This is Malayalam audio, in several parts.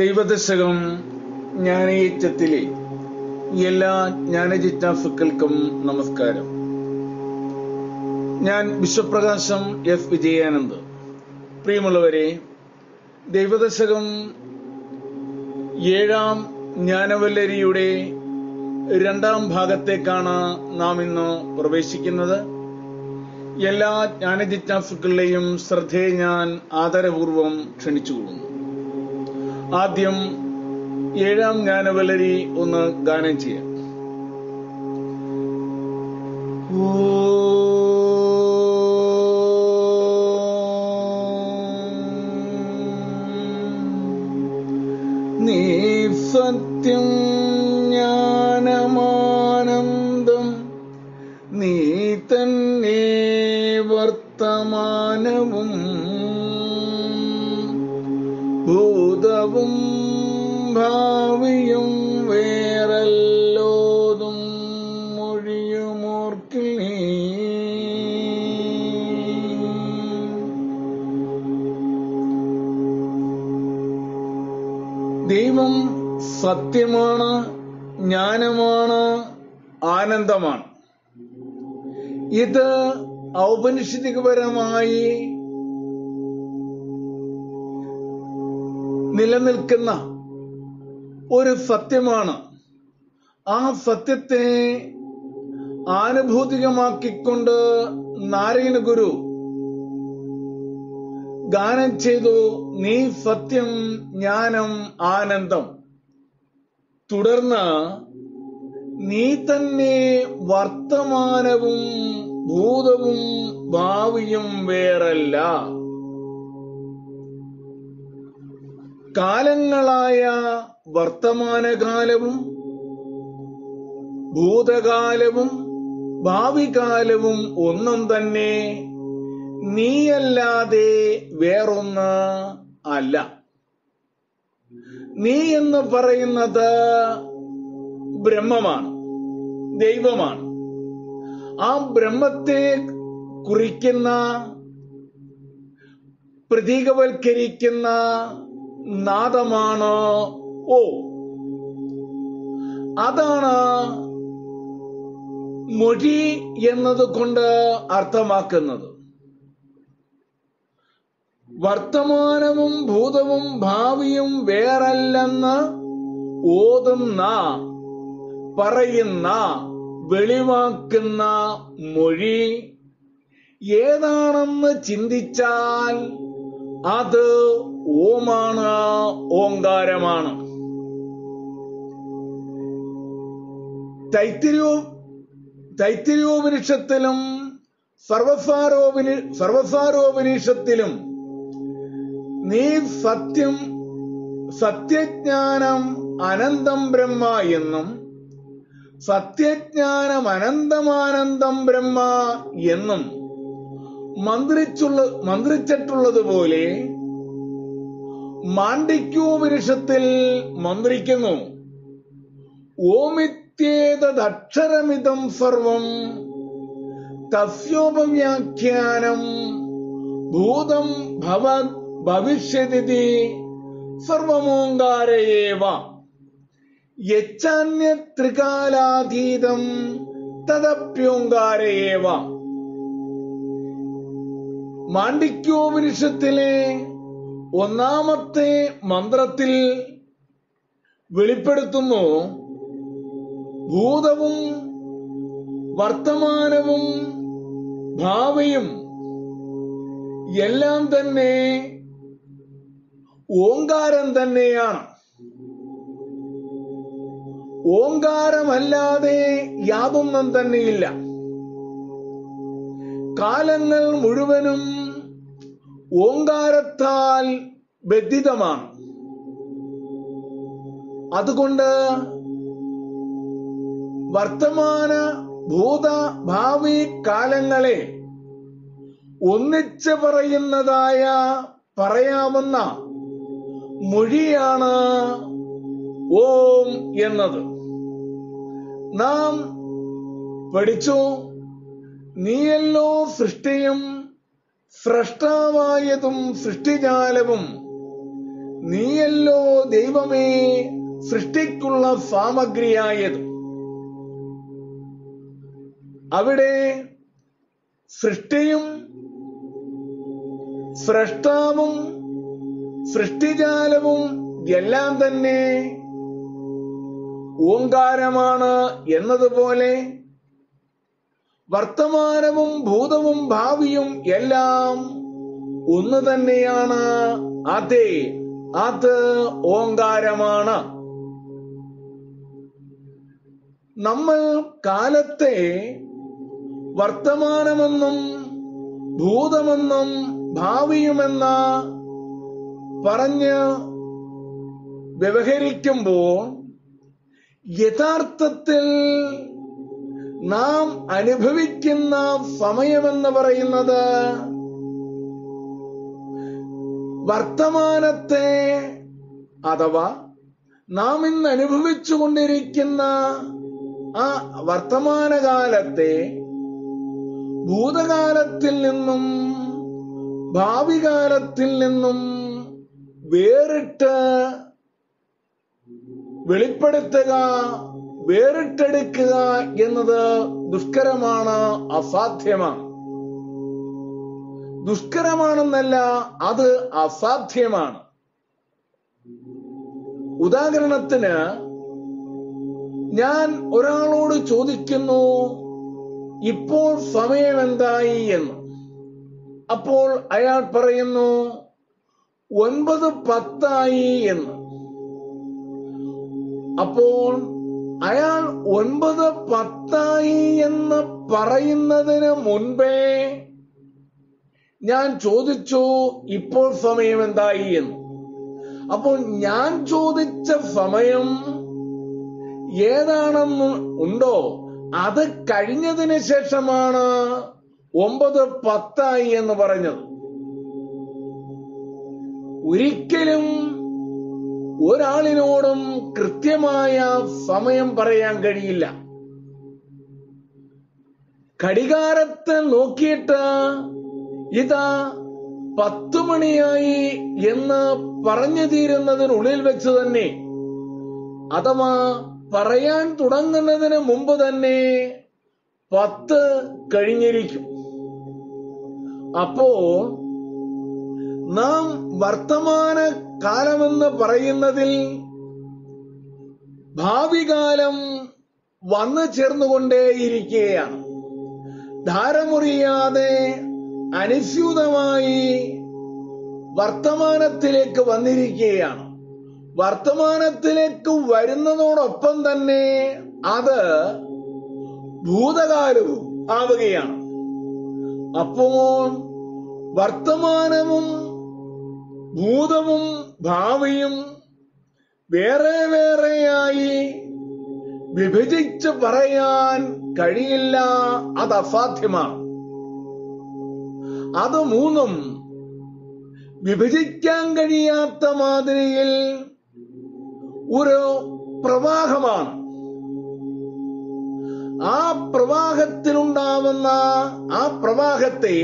ദൈവദശകം ജ്ഞാനയേറ്റത്തിലെ എല്ലാ ജ്ഞാനജിജ്ഞാസുക്കൾക്കും നമസ്കാരം ഞാൻ വിശ്വപ്രകാശം എഫ് വിജയാനന്ദ് പ്രിയമുള്ളവരെ ദൈവദശകം ഏഴാം ജ്ഞാനവല്ലരിയുടെ രണ്ടാം ഭാഗത്തേക്കാണ് നാം ഇന്ന് പ്രവേശിക്കുന്നത് എല്ലാ ജ്ഞാനജിജ്ഞാസുക്കളുടെയും ശ്രദ്ധയെ ഞാൻ ആദരപൂർവം ക്ഷണിച്ചുകൊള്ളുന്നു ആദ്യം ഏഴാം ജ്ഞാനവലരി ഒന്ന് ഗാനം ചെയ്യാം നീ സത്യം ജ്ഞാനമാനന്ദം നീ തന്നെ വർത്തമാനവും ഭൂതവും ഭാവിയും വേറല്ലോതും മൊഴിയുമോർക്കിൽ നീ ദൈവം സത്യമാണ് ജ്ഞാനമാണ് ആനന്ദമാണ് ഇത് ഔപനിഷിതികപരമായി നിലനിൽക്കുന്ന ഒരു സത്യമാണ് ആ സത്യത്തെ ആനുഭൂതികമാക്കിക്കൊണ്ട് നാരായണ ഗുരു ഗാനം ചെയ്തു നീ സത്യം ജ്ഞാനം ആനന്ദം തുടർന്ന് നീ തന്നെ വർത്തമാനവും ഭൂതവും ഭാവിയും വേറല്ല കാലങ്ങളായ വർത്തമാനകാലവും ഭൂതകാലവും ഭാവികാലവും ഒന്നും തന്നെ നീയല്ലാതെ വേറൊന്ന് അല്ല നീ എന്ന് പറയുന്നത് ബ്രഹ്മമാണ് ദൈവമാണ് ആ ബ്രഹ്മത്തെ കുറിക്കുന്ന പ്രതീകവൽക്കരിക്കുന്ന നാദമാണ് ഓ അതാണ് മൊഴി എന്നത് കൊണ്ട് അർത്ഥമാക്കുന്നത് വർത്തമാനവും ഭൂതവും ഭാവിയും വേറല്ലെന്ന് ഓതുന്ന പറയുന്ന വെളിവാക്കുന്ന മൊഴി ഏതാണെന്ന് ചിന്തിച്ചാൽ അത് ഓമാണ് ഓങ്കാരമാണ് തൈത്തിരിയോ തൈത്തിരിയോപനിഷത്തിലും സർവസാരോപനി സർവസാരോപനിഷത്തിലും നീ സത്യം സത്യജ്ഞാനം അനന്തം ബ്രഹ്മ എന്നും സത്യജ്ഞാനം അനന്തമാനന്ദം ബ്രഹ്മ എന്നും മന്ത്രിച്ചുള്ള മന്ത്രിച്ചിട്ടുള്ളതുപോലെ മാണ്ഡിക്യോപനിഷത്തിൽ മന്ത്രിക്കുന്നു ഓമിത്യേതക്ഷരമിതം സർവം തസ്യോപവ്യാഖ്യാനം ഭൂതം ഭവ ഭവിഷ്യതി സർവമോങ്കാരയേവ യച്ചാന്യത്രികാലാതീതം തദപ്യോങ്കാരയേവ മാണ്ഡിക്യോപനിഷത്തിലെ ഒന്നാമത്തെ മന്ത്രത്തിൽ വെളിപ്പെടുത്തുന്നു ഭൂതവും വർത്തമാനവും ഭാവിയും എല്ലാം തന്നെ ഓങ്കാരം തന്നെയാണ് ഓങ്കാരമല്ലാതെ യാതൊന്നും തന്നെയില്ല കാലങ്ങൾ മുഴുവനും ഓങ്കാരത്താൽ ബന്ധിതമാണ് അതുകൊണ്ട് വർത്തമാന ഭൂത ഭാവി കാലങ്ങളെ ഒന്നിച്ച് പറയുന്നതായ പറയാവുന്ന മൊഴിയാണ് ഓം എന്നത് നാം പഠിച്ചു നീയല്ലോ സൃഷ്ടിയും സ്രഷ്ടാവായതും സൃഷ്ടിജാലവും നീയല്ലോ ദൈവമേ സൃഷ്ടിക്കുള്ള സാമഗ്രിയായത് അവിടെ സൃഷ്ടിയും സ്രഷ്ടാവും സൃഷ്ടിജാലവും എല്ലാം തന്നെ ഓങ്കാരമാണ് എന്നതുപോലെ വർത്തമാനവും ഭൂതവും ഭാവിയും എല്ലാം ഒന്ന് തന്നെയാണ് അതെ അത് ഓങ്കാരമാണ് നമ്മൾ കാലത്തെ വർത്തമാനമെന്നും ഭൂതമെന്നും ഭാവിയുമെന്ന പറഞ്ഞ് വ്യവഹരിക്കുമ്പോൾ യഥാർത്ഥത്തിൽ നാം അനുഭവിക്കുന്ന സമയമെന്ന് പറയുന്നത് വർത്തമാനത്തെ അഥവാ നാം ഇന്ന് അനുഭവിച്ചുകൊണ്ടിരിക്കുന്ന ആ വർത്തമാനകാലത്തെ ഭൂതകാലത്തിൽ നിന്നും ഭാവി കാലത്തിൽ നിന്നും വേറിട്ട് വെളിപ്പെടുത്തുക വേറിട്ടെടുക്കുക എന്നത് ദുഷ്കരമാണ് അസാധ്യമാണ് ദുഷ്കരമാണെന്നല്ല അത് അസാധ്യമാണ് ഉദാഹരണത്തിന് ഞാൻ ഒരാളോട് ചോദിക്കുന്നു ഇപ്പോൾ സമയം എന്തായി എന്ന് അപ്പോൾ അയാൾ പറയുന്നു ഒൻപത് പത്തായി എന്ന് അപ്പോൾ അയാൾ ഒൻപത് പത്തായി എന്ന് പറയുന്നതിന് മുൻപേ ഞാൻ ചോദിച്ചു ഇപ്പോൾ സമയം എന്തായി എന്ന് അപ്പോൾ ഞാൻ ചോദിച്ച സമയം ഏതാണെന്ന് ഉണ്ടോ അത് കഴിഞ്ഞതിന് ശേഷമാണ് ഒമ്പത് പത്തായി എന്ന് പറഞ്ഞത് ഒരിക്കലും ഒരാളിനോടും കൃത്യമായ സമയം പറയാൻ കഴിയില്ല ഘടികാരത്തെ നോക്കിയിട്ട് ഇതാ പത്തു മണിയായി എന്ന് പറഞ്ഞു തീരുന്നതിനുള്ളിൽ വെച്ച് തന്നെ അഥവാ പറയാൻ തുടങ്ങുന്നതിന് മുമ്പ് തന്നെ പത്ത് കഴിഞ്ഞിരിക്കും അപ്പോൾ നാം വർത്തമാന കാലമെന്ന് പറയുന്നതിൽ ഭാവി കാലം വന്നു ചേർന്നുകൊണ്ടേയിരിക്കുകയാണ് ധാരമുറിയാതെ അനുസ്യൂതമായി വർത്തമാനത്തിലേക്ക് വന്നിരിക്കുകയാണ് വർത്തമാനത്തിലേക്ക് വരുന്നതോടൊപ്പം തന്നെ അത് ഭൂതകാലവും ആവുകയാണ് അപ്പോൾ വർത്തമാനവും ഭൂതവും ഭാവിയും വേറെ വേറെയായി വിഭജിച്ച് പറയാൻ കഴിയില്ല അത് അസാധ്യമാണ് അത് മൂന്നും വിഭജിക്കാൻ കഴിയാത്ത മാതിരിയിൽ ഒരു പ്രവാഹമാണ് ആ പ്രവാഹത്തിലുണ്ടാവുന്ന ആ പ്രവാഹത്തെ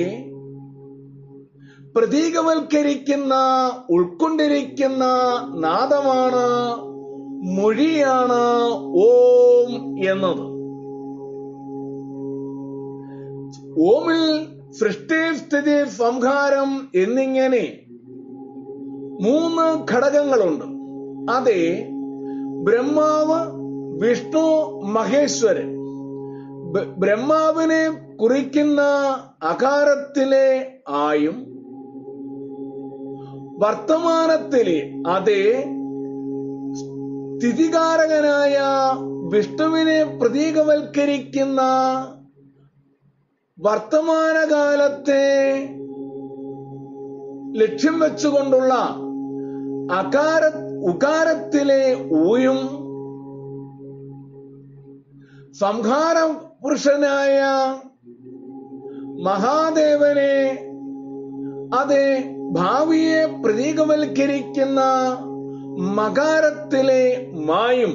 പ്രതീകവൽക്കരിക്കുന്ന ഉൾക്കൊണ്ടിരിക്കുന്ന നാദമാണ് മൊഴിയാണ് ഓം എന്നത് ഓമിൽ സൃഷ്ടി സ്ഥിതി സംഹാരം എന്നിങ്ങനെ മൂന്ന് ഘടകങ്ങളുണ്ട് അതെ ബ്രഹ്മാവ് വിഷ്ണു മഹേശ്വരൻ ബ- ബ്രഹ്മാവിനെ കുറിക്കുന്ന അകാരത്തിലെ ആയും വർത്തമാനത്തിലെ അതേ സ്ഥിതികാരകനായ വിഷ്ണുവിനെ പ്രതീകവൽക്കരിക്കുന്ന വർത്തമാനകാലത്തെ ലക്ഷ്യം വെച്ചുകൊണ്ടുള്ള അകാര ഉകാരത്തിലെ ഊയും സംഹാര പുരുഷനായ മഹാദേവനെ അതെ ഭാവിയെ പ്രതീകവൽക്കരിക്കുന്ന മകാരത്തിലെ മായും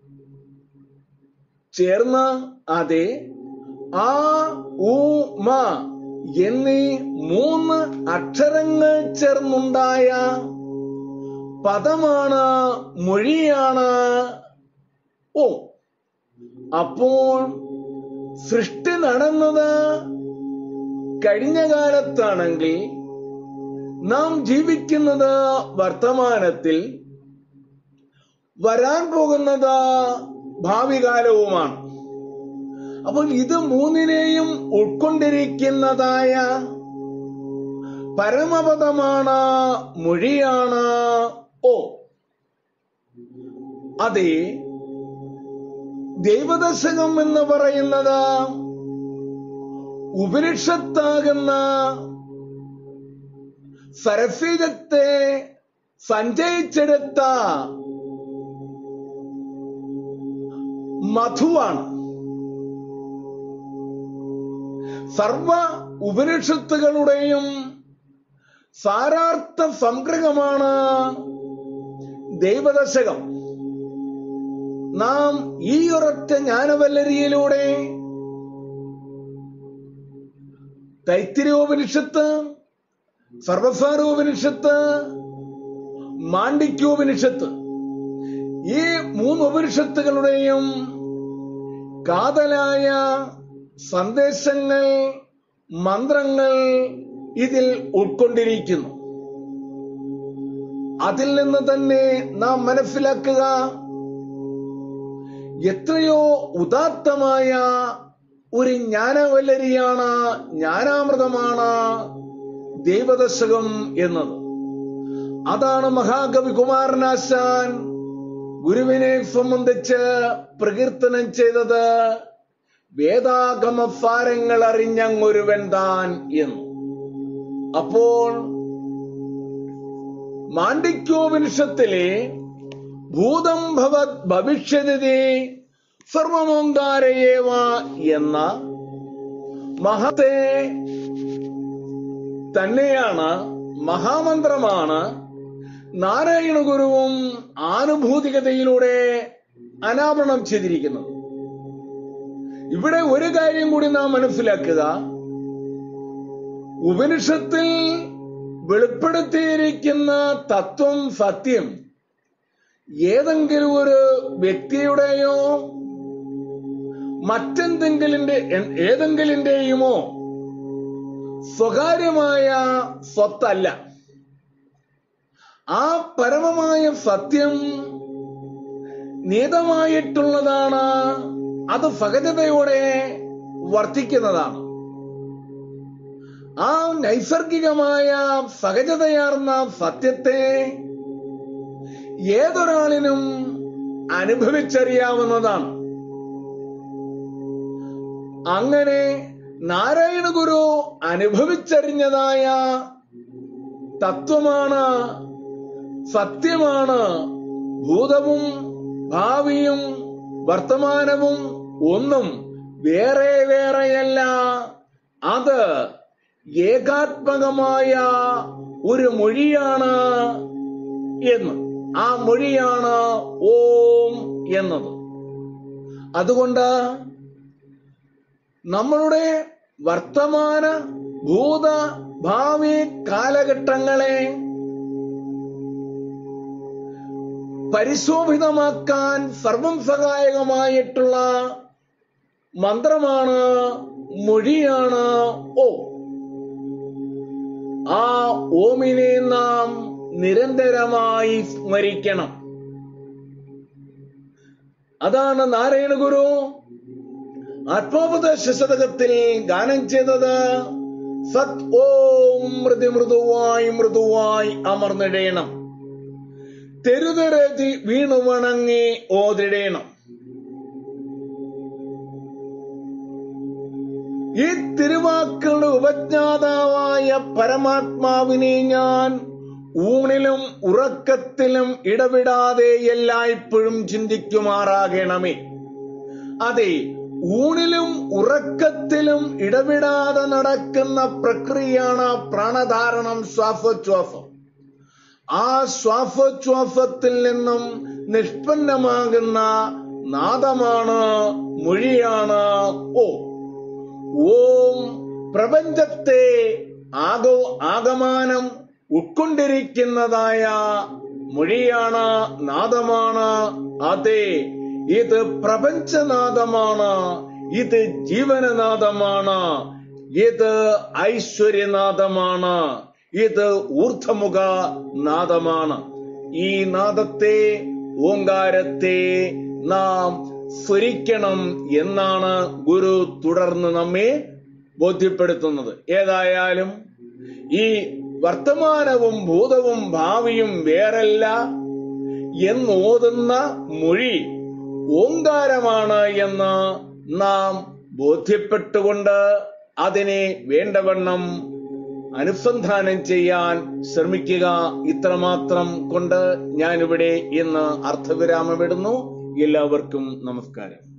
ചേർന്ന് അതെ ആ ഉ മ എന്നീ മൂന്ന് അക്ഷരങ്ങൾ ചേർന്നുണ്ടായ പദമാണ് മൊഴിയാണ് ഓ അപ്പോൾ സൃഷ്ടി നടന്നത് കഴിഞ്ഞ കാലത്താണെങ്കിൽ നാം ജീവിക്കുന്നത് വർത്തമാനത്തിൽ വരാൻ പോകുന്നത് ഭാവി കാലവുമാണ് അപ്പോൾ ഇത് മൂന്നിനെയും ഉൾക്കൊണ്ടിരിക്കുന്നതായ പരമപദമാണ് മൊഴിയാണ് ഓ അതെ ദൈവദശകം എന്ന് പറയുന്നത് ഉപനിഷത്താകുന്ന സരസ്വതത്തെ സഞ്ചയിച്ചെടുത്ത മധുവാണ് സർവ ഉപനിഷത്തുകളുടെയും സാരാർത്ഥ സംഗ്രഹമാണ് ദൈവദശകം നാം ഈ ഒരൊറ്റ ജ്ഞാനവല്ലരിയിലൂടെ തൈത്തിരോപനിഷത്ത് സർവസാരോപനിഷത്ത് മാണ്ഡിക്യോപനിഷത്ത് ഈ മൂന്ന് ഉപനിഷത്തുകളുടെയും കാതലായ സന്ദേശങ്ങൾ മന്ത്രങ്ങൾ ഇതിൽ ഉൾക്കൊണ്ടിരിക്കുന്നു അതിൽ നിന്ന് തന്നെ നാം മനസ്സിലാക്കുക എത്രയോ ഉദാത്തമായ ഒരു ജ്ഞാനവല്ലരിയാണ് ജ്ഞാനാമൃതമാണ് ദൈവദശകം എന്നത് അതാണ് മഹാകവി കുമാരനാശാൻ ഗുരുവിനെ സംബന്ധിച്ച് പ്രകീർത്തനം ചെയ്തത് വേദാഗമ സാരങ്ങൾ അറിഞ്ഞങ്ങൊരുവൻ താൻ എന്ന് അപ്പോൾ മാണ്ഡിക്യോപനിഷത്തിലെ ഭൂതം ഭവത് ഭവിഷ്യതി സർവമോങ്കാരയേവ എന്ന മഹത്തെ തന്നെയാണ് മഹാമന്ത്രമാണ് നാരായണ ഗുരുവും ആനുഭൂതികതയിലൂടെ അനാവരണം ചെയ്തിരിക്കുന്നത് ഇവിടെ ഒരു കാര്യം കൂടി നാം മനസ്സിലാക്കുക ഉപനിഷത്തിൽ വെളിപ്പെടുത്തിയിരിക്കുന്ന തത്വം സത്യം ഏതെങ്കിലും ഒരു വ്യക്തിയുടെയോ മറ്റെന്തെങ്കിലും ഏതെങ്കിലിന്റെയുമോ സ്വകാര്യമായ സ്വത്തല്ല ആ പരമമായ സത്യം നീതമായിട്ടുള്ളതാണ് അത് സഹജതയോടെ വർത്തിക്കുന്നതാണ് ആ നൈസർഗികമായ സഹജതയാർന്ന സത്യത്തെ ഏതൊരാളിനും അനുഭവിച്ചറിയാവുന്നതാണ് അങ്ങനെ നാരായണ ഗുരു അനുഭവിച്ചറിഞ്ഞതായ തത്വമാണ് സത്യമാണ് ഭൂതവും ഭാവിയും വർത്തമാനവും ഒന്നും വേറെ വേറെയല്ല അത് ഏകാത്മകമായ ഒരു മൊഴിയാണ് എന്ന് ആ മൊഴിയാണ് ഓം എന്നത് അതുകൊണ്ട് നമ്മളുടെ വർത്തമാന ഭൂത ഭാവി കാലഘട്ടങ്ങളെ പരിശോഭിതമാക്കാൻ സർവം സഹായകമായിട്ടുള്ള മന്ത്രമാണ് മൊഴിയാണ് ഓ ആ ഓമിനെ നാം നിരന്തരമായി സ്മരിക്കണം അതാണ് നാരായണ ഗുരു ആത്മോപദേശ ശതകത്തിൽ ഗാനം ചെയ്തത് സത് ഓം മൃദു മൃദുവായി മൃദുവായി അമർന്നിടേണം തെരുതെരതി വീണു വണങ്ങി ഓതിടേണം ഈ തിരുവാക്കളുടെ ഉപജ്ഞാതാവായ പരമാത്മാവിനെ ഞാൻ ഊണിലും ഉറക്കത്തിലും ഇടവിടാതെ എല്ലായ്പ്പോഴും ചിന്തിക്കുമാറാകണമേ അതെ ഊണിലും ഉറക്കത്തിലും ഇടവിടാതെ നടക്കുന്ന പ്രക്രിയയാണ് പ്രാണധാരണം ശ്വാസോച്ഛ്വാസം ആ ശ്വാസോച്ഛ്വാസത്തിൽ നിന്നും നിഷ്പന്നമാകുന്ന നാദമാണ് മൊഴിയാണ് ഓ ഓം പ്രപഞ്ചത്തെ ആഗോ ആഗമാനം ഉൾക്കൊണ്ടിരിക്കുന്നതായ മൊഴിയാണ് നാദമാണ് അതെ ഇത് പ്രപഞ്ചനാദമാണ് ഇത് ജീവനനാദമാണ് ഇത് ഐശ്വര്യനാദമാണ് ഇത് ഊർധമുഖ നാദമാണ് ഈ നാദത്തെ ഓങ്കാരത്തെ നാം സ്വരിക്കണം എന്നാണ് ഗുരു തുടർന്ന് നമ്മെ ബോധ്യപ്പെടുത്തുന്നത് ഏതായാലും ഈ വർത്തമാനവും ഭൂതവും ഭാവിയും വേറല്ല എന്നോതുന്ന മൊഴി ഓങ്കാരമാണ് എന്ന് നാം ബോധ്യപ്പെട്ടുകൊണ്ട് അതിനെ വേണ്ടവണ്ണം അനുസന്ധാനം ചെയ്യാൻ ശ്രമിക്കുക ഇത്രമാത്രം കൊണ്ട് ഞാനിവിടെ ഇന്ന് അർത്ഥവിരാമമിടുന്നു എല്ലാവർക്കും നമസ്കാരം